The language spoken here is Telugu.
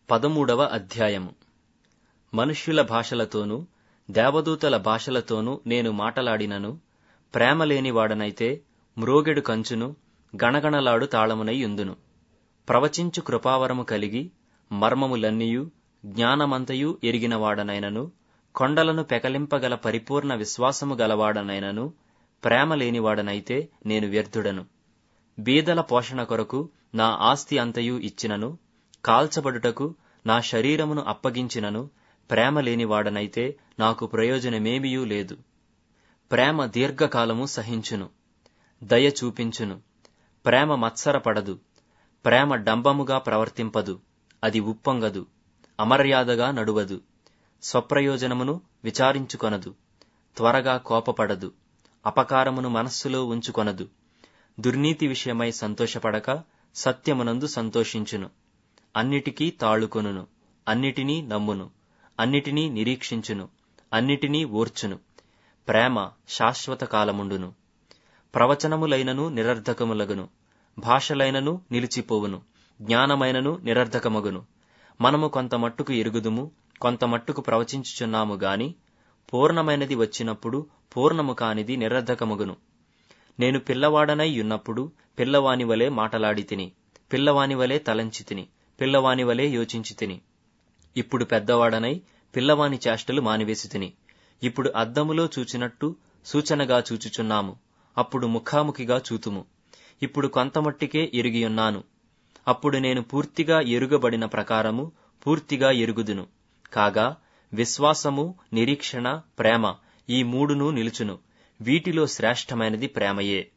పదమూడవ అధ్యాయము మనుష్యుల భాషలతోనూ దేవదూతల భాషలతోనూ నేను మాటలాడినను ప్రేమ లేనివాడనైతే మ్రోగెడు కంచును గణగణలాడు తాళమునై యుందును ప్రవచించు కృపావరము కలిగి మర్మములన్నీయు జ్ఞానమంతయు ఎరిగినవాడనైనను కొండలను పెకలింపగల పరిపూర్ణ విశ్వాసము గలవాడనైనను ప్రేమ లేనివాడనైతే నేను వ్యర్థుడను బీదల పోషణ కొరకు నా ఆస్తి అంతయు ఇచ్చినను కాల్చబడుటకు నా శరీరమును అప్పగించినను ప్రేమ లేనివాడనైతే నాకు ప్రయోజనమేమియూ లేదు ప్రేమ దీర్ఘకాలము సహించును దయ చూపించును ప్రేమ మత్సరపడదు ప్రేమ డంబముగా ప్రవర్తింపదు అది ఉప్పొంగదు అమర్యాదగా నడువదు స్వప్రయోజనమును విచారించుకొనదు త్వరగా కోపపడదు అపకారమును మనస్సులో ఉంచుకొనదు దుర్నీతి విషయమై సంతోషపడక సత్యమునందు సంతోషించును అన్నిటికీ తాళుకొనును అన్నిటినీ నమ్మును అన్నిటినీ నిరీక్షించును అన్నిటినీ ఓర్చును ప్రేమ శాశ్వత కాలముండును ప్రవచనములైనను నిరర్ధకములగును భాషలైనను నిలిచిపోవును జ్ఞానమైనను నిరర్ధకమగును మనము కొంత మట్టుకు ఎరుగుదుము కొంత మట్టుకు ప్రవచించుచున్నాము గాని పూర్ణమైనది వచ్చినప్పుడు పూర్ణము కానిది నిరర్ధకమగును నేను పిల్లవాడనై ఉన్నప్పుడు పిల్లవాని వలె మాటలాడి తిని పిల్లవాని వలె తలంచి తిని పిల్లవాని వలె యోచించి తిని ఇప్పుడు పెద్దవాడనై పిల్లవాని చేష్టలు మానివేసి తిని ఇప్పుడు అద్దములో చూచినట్టు సూచనగా చూచుచున్నాము అప్పుడు ముఖాముఖిగా చూతుము ఇప్పుడు కొంతమట్టికే ఎరిగియున్నాను అప్పుడు నేను పూర్తిగా ఎరుగబడిన ప్రకారము పూర్తిగా ఎరుగుదును కాగా విశ్వాసము నిరీక్షణ ప్రేమ ఈ మూడును నిలుచును వీటిలో శ్రేష్టమైనది ప్రేమయే